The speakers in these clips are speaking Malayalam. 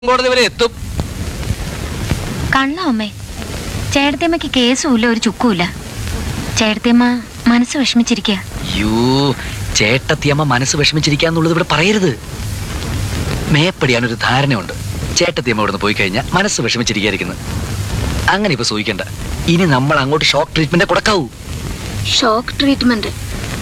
കോടതി വരെ എത്തും കണ്ണോ അമ്മേ ചേട്ടത്തിയമ്മയ്ക്ക് കേസുമില്ല ഒരു ചുക്കുമില്ല ചേട്ടത്തിയമ്മ മനസ്സ് വിഷമിച്ചിരിക്കുക യോ ചേട്ടത്തിയമ്മ മനസ്സ് വിഷമിച്ചിരിക്കാന്നുള്ളത് ഇവിടെ പറയരുത് മേപ്പടിയാനൊരു ധാരണയുണ്ട് ചേട്ടത്തിയമ്മ ഇവിടുന്ന് പോയി കഴിഞ്ഞാൽ മനസ്സ് വിഷമിച്ചിരിക്കായിരിക്കുന്നത് അങ്ങനെ ഇപ്പൊ സൂഹിക്കണ്ട ഇനി നമ്മൾ അങ്ങോട്ട് ഷോക്ക് ട്രീറ്റ്മെന്റ് കൊടുക്കാവൂ ഷോക്ക് ട്രീറ്റ്മെന്റ്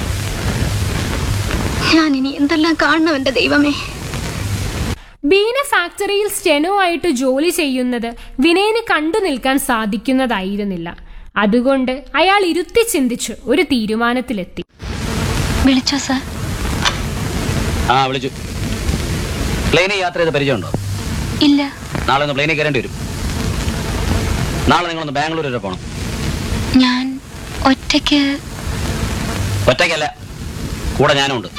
ഞാൻ ഇനി എന്തെല്ലാം കാണണം എന്റെ ദൈവമേ ബീന ഫാക്ടറിയിൽ സ്റ്റെനോ ആയിട്ട് ജോലി ചെയ്യുന്നത് വിനയന് കണ്ടു നിൽക്കാൻ സാധിക്കുന്നതായിരുന്നില്ല അതുകൊണ്ട് അയാൾ ഇരുത്തി ചിന്തിച്ച് ഒരു തീരുമാനത്തിലെത്തി വിളിച്ചോ സാർ ആ വിളിച്ചു പ്ലെയിനിൽ യാത്ര ചെയ്ത പരിചയമുണ്ടോ ഇല്ല നാളെ ഒന്ന് പ്ലെയിനിൽ കയറേണ്ടി വരും നാളെ നിങ്ങളൊന്ന് ബാംഗ്ലൂർ വരെ പോകണം ഞാൻ ഒറ്റയ്ക്ക് ഒറ്റയ്ക്കല്ല കൂടെ ഞാനും ഉണ്ട്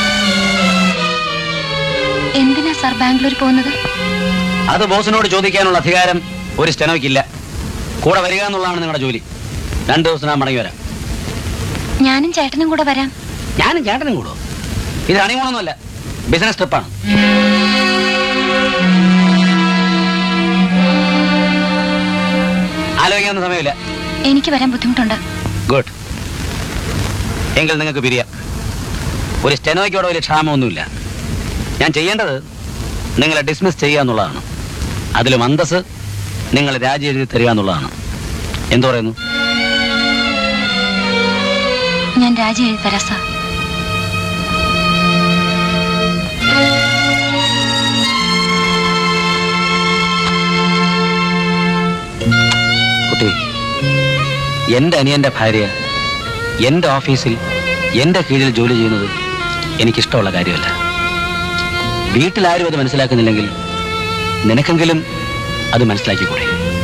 എന്തിനാ സാർ ബാംഗ്ലൂർ പോകുന്നത് അത് ബോസിനോട് ചോദിക്കാനുള്ള അധികാരം ഒരു സ്റ്റെനോയ്ക്കില്ല കൂടെ വരിക എന്നുള്ളതാണ് നിങ്ങളുടെ ജോലി രണ്ട് ദിവസം ഞാൻ മടങ്ങി വരാം ഞാനും ചേട്ടനും കൂടെ വരാം ഞാനും ചേട്ടനും കൂടോ ഇത് ഹണിമൂണൊന്നുമല്ല ബിസിനസ് ട്രിപ്പാണ് ആലോചിക്കാവുന്ന സമയമില്ല എനിക്ക് വരാൻ ബുദ്ധിമുട്ടുണ്ട് ഗുഡ് എങ്കിൽ നിങ്ങൾക്ക് പിരിയാം ഒരു സ്റ്റെനോയ്ക്കോടെ ഒരു ക്ഷാമമൊന്നുമില്ല ഞാൻ ചെയ്യേണ്ടത് നിങ്ങളെ ഡിസ്മിസ് ചെയ്യുക എന്നുള്ളതാണ് അതിലും അന്തസ് നിങ്ങൾ രാജി എഴുതി തരിക എന്നുള്ളതാണ് എന്തു പറയുന്നു ഞാൻ രാജി എഴുതി തരാം സാർ കുട്ടി എൻ്റെ അനിയൻ്റെ ഭാര്യ എൻ്റെ ഓഫീസിൽ എൻ്റെ കീഴിൽ ജോലി ചെയ്യുന്നത് എനിക്കിഷ്ടമുള്ള കാര്യമല്ല വീട്ടിലാരും അത് മനസ്സിലാക്കുന്നില്ലെങ്കിൽ നിനക്കെങ്കിലും അത് മനസ്സിലാക്കിക്കൂടെ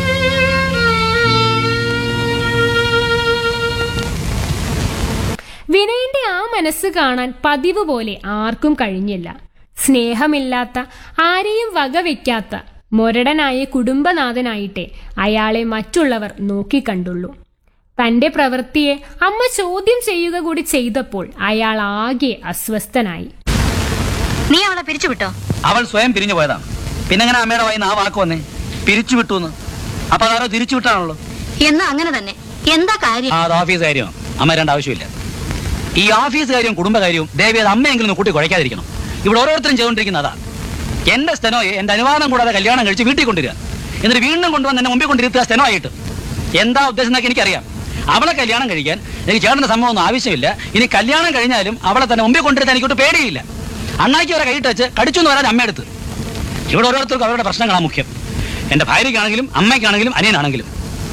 വിനയന്റെ ആ മനസ്സ് കാണാൻ പതിവ് പോലെ ആർക്കും കഴിഞ്ഞില്ല സ്നേഹമില്ലാത്ത ആരെയും വകവെക്കാത്ത മൊരടനായ കുടുംബനാഥനായിട്ടേ അയാളെ മറ്റുള്ളവർ നോക്കിക്കണ്ടുള്ളൂ തന്റെ പ്രവൃത്തിയെ അമ്മ ചോദ്യം ചെയ്യുക കൂടി ചെയ്തപ്പോൾ അയാൾ ആകെ അസ്വസ്ഥനായി നീ അവളെ പിരിച്ചുവിട്ടോ അവൾ സ്വയം പിരിഞ്ഞു പോയതാണ് പിന്നെ എങ്ങനെ അമ്മയുടെ വായിന്ന് ആ വാക്ക് വന്നേ പിരിച്ചു വിട്ടു എന്ന് അപ്പൊ അതാരോ തിരിച്ചു വിട്ടാണല്ലോ എന്നാ അങ്ങനെ തന്നെ എന്താ കാര്യം ആ അത് ഓഫീസ് കാര്യമോ അമ്മ രണ്ട് ആവശ്യമില്ല ഈ ഓഫീസ് കാര്യവും കുടുംബകാര്യവും ദേവി അത് അമ്മയെങ്കിലും ഒന്ന് കൂട്ടി കുഴയ്ക്കാതിരിക്കണം ഇവിടെ ഓരോരുത്തരും ചെയ്തുകൊണ്ടിരിക്കുന്ന അതാ എന്റെ സ്റ്റെനോയെ എന്റെ അനുവാദം കൂടാതെ കല്യാണം കഴിച്ച് വീട്ടിൽ കൊണ്ടുവരിക എന്നിട്ട് വീണ്ടും കൊണ്ടുവന്ന് എന്നെ മുമ്പിൽ കൊണ്ടിരുത്തുക സ്റ്റെനോ ആയിട്ട് എന്താ ഉദ്ദേശം എന്നൊക്കെ എനിക്കറിയാം അവളെ കല്യാണം കഴിക്കാൻ എനിക്ക് ചേട്ടന്റെ സംഭവം ഒന്നും ആവശ്യമില്ല ഇനി കല്യാണം കഴിഞ്ഞാലും അവളെ തന്നെ മുമ്പിൽ കൊണ്ടിരുത്താൻ എനിക്കൊട്ട് പേടിയില്ല അണ്ണാക്കി വരെ കൈയിട്ട് വെച്ച് കടിച്ചു എന്ന് പറയാൻ അമ്മയെടുത്ത് ഇവിടെ ഓരോരുത്തർക്കും അവരുടെ പ്രശ്നങ്ങളാണ് മുഖ്യം എന്റെ ഭാര്യയ്ക്കാണെങ്കിലും അമ്മയ്ക്കാണെങ്കിലും അനിയനാണെങ്കിലും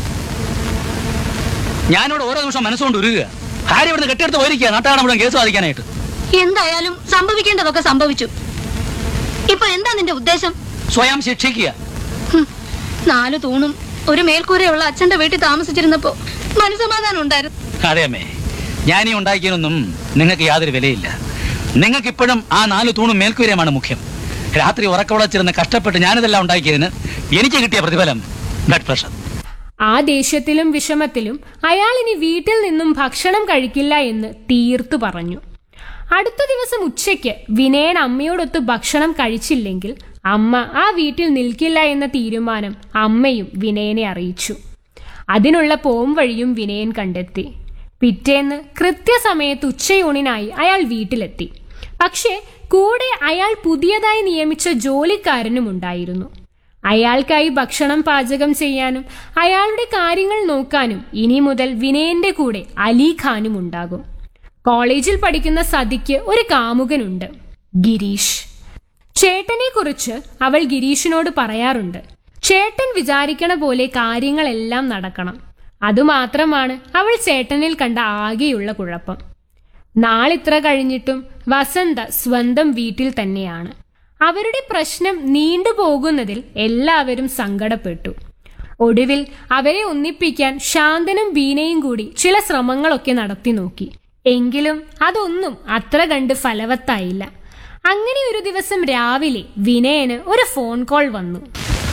ഞാനിവിടെ ഓരോ നിമിഷം മനസ്സുകൊണ്ട് ഉരുകുക ഭാര്യ ഇവിടുന്ന് കെട്ടിയെടുത്ത് പോയിരിക്കുക നാട്ടുകാരെ മുഴുവൻ കേസ് വാദിക്കാനായിട്ട് എന്തായാലും സംഭവിക്കേണ്ടതൊക്കെ സംഭവിച്ചു ഇപ്പൊ എന്താ നിന്റെ ഉദ്ദേശം സ്വയം ശിക്ഷിക്കുക ഹും, നാല് തൂണും ഒരു മേൽക്കൂരയുള്ള അച്ഛന്റെ വീട്ടിൽ താമസിച്ചിരുന്നപ്പോ മനസമാധാനം ഉണ്ടായിരുന്നു അതെ അമ്മേ ഞാനീ ഉണ്ടാക്കിയതൊന്നും നിങ്ങൾക്ക് യാതൊരു വിലയില്ല നിങ്ങൾക്ക് ഇപ്പോഴും ആ നാല് തൂണും മേൽക്കൂരയുമാണ് മുഖ്യം രാത്രി ഉറക്കമുളച്ചിരുന്ന് കഷ്ടപ്പെട്ട് ഞാനിതെല്ലാം ഉണ്ടാക്കിയതിന് എനിക്ക് കിട്ടിയ പ്രതിഫലം ബ്ലഡ് പ്രഷർ ആ ദേഷ്യത്തിലും വിഷമത്തിലും അയാൾ ഇനി വീട്ടിൽ നിന്നും ഭക്ഷണം കഴിക്കില്ല എന്ന് തീർത്തു പറഞ്ഞു അടുത്ത ദിവസം ഉച്ചയ്ക്ക് വിനയൻ അമ്മയോടൊത്ത് ഭക്ഷണം കഴിച്ചില്ലെങ്കിൽ അമ്മ ആ വീട്ടിൽ നിൽക്കില്ല എന്ന തീരുമാനം അമ്മയും വിനയനെ അറിയിച്ചു അതിനുള്ള പോം വഴിയും വിനയൻ കണ്ടെത്തി പിറ്റേന്ന് കൃത്യസമയത്ത് ഉച്ചയൂണിനായി അയാൾ വീട്ടിലെത്തി പക്ഷേ കൂടെ അയാൾ പുതിയതായി നിയമിച്ച ജോലിക്കാരനും ഉണ്ടായിരുന്നു അയാൾക്കായി ഭക്ഷണം പാചകം ചെയ്യാനും അയാളുടെ കാര്യങ്ങൾ നോക്കാനും ഇനി മുതൽ വിനയന്റെ കൂടെ അലി ഖാനും ഉണ്ടാകും കോളേജിൽ പഠിക്കുന്ന സതിക്ക് ഒരു കാമുകനുണ്ട് ഗിരീഷ് ചേട്ടനെ കുറിച്ച് അവൾ ഗിരീഷിനോട് പറയാറുണ്ട് ചേട്ടൻ വിചാരിക്കണ പോലെ കാര്യങ്ങളെല്ലാം നടക്കണം അതുമാത്രമാണ് അവൾ ചേട്ടനിൽ കണ്ട ആകെയുള്ള കുഴപ്പം നാളിത്ര കഴിഞ്ഞിട്ടും വസന്ത സ്വന്തം വീട്ടിൽ തന്നെയാണ് അവരുടെ പ്രശ്നം നീണ്ടുപോകുന്നതിൽ എല്ലാവരും സങ്കടപ്പെട്ടു ഒടുവിൽ അവരെ ഒന്നിപ്പിക്കാൻ ശാന്തനും ബീനയും കൂടി ചില ശ്രമങ്ങളൊക്കെ നടത്തി നോക്കി എങ്കിലും അതൊന്നും അത്ര കണ്ട് ഫലവത്തായില്ല അങ്ങനെ ഒരു ദിവസം രാവിലെ വിനയന് ഒരു ഫോൺ കോൾ വന്നു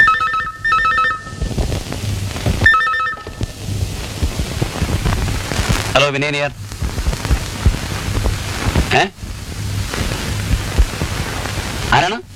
ഹലോ വിനയനിയർ ഏ ആരാണ്